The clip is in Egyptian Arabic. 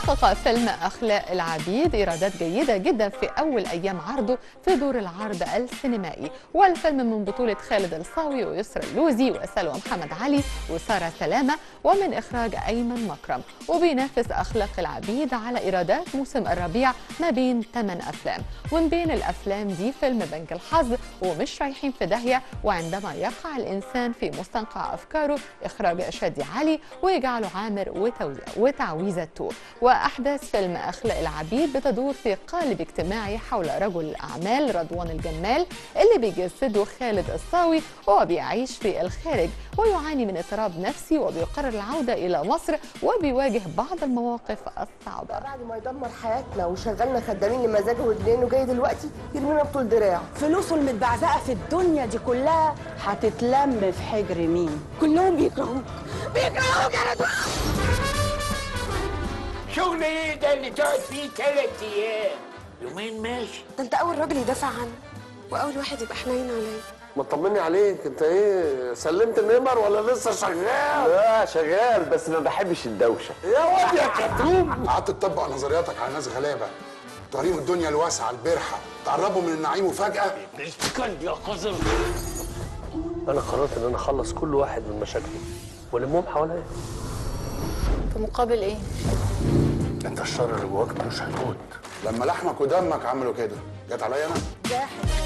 حقق فيلم أخلاق العبيد إيرادات جيدة جدا في أول أيام عرضه في دور العرض السينمائي والفيلم من بطولة خالد الصاوي ويسرى اللوزي وسلوى محمد علي وسارة سلامة ومن إخراج أيمن مكرم وبينافس أخلاق العبيد على إيرادات موسم الربيع ما بين 8 أفلام ومن بين الأفلام دي فيلم بنك الحظ ومش رايحين في داهية وعندما يقع الإنسان في مستنقع أفكاره إخراج شادي علي ويجعله عامر وتوزيع وتعويذة تو وأحداث فيلم أخلاق العبيد بتدور في قالب اجتماعي حول رجل الأعمال رضوان الجمال اللي بيجسده خالد الصاوي وهو بيعيش في الخارج ويعاني من اضطراب نفسي وبيقرر العودة إلى مصر وبيواجه بعض المواقف الصعبة بعد ما يدمر حياتنا وشغلنا خدامين لمزاجه ورجلينه جاي دلوقتي يرمينا بطول دراع فلوسه المتبعزقه في الدنيا دي كلها هتتلم في حجر مين كلهم بيكرهوك بيكرهوك يا رضوان شغل ايه ده اللي تقعد فيه ثلاث ايام يومين ماشي ده انت اول راجل يدافع عنه واول واحد يبقى حنين عليا ما تطمني عليك انت ايه سلمت النمر ولا لسه شغال لا شغال بس ما بحبش الدوشه يا واد يا كتوم قعدت تطبق نظرياتك على ناس غلابه توريهم الدنيا الواسعه البرحه تقربهم من النعيم وفجاه اسكت يا قذر انا قررت ان انا اخلص كل واحد من مشاكلي والمهم حواليا في مقابل إيه؟ انت الشر اللي جواك مش هيموت لما لحمك ودمك عملوا كده جت عليا انا جاحد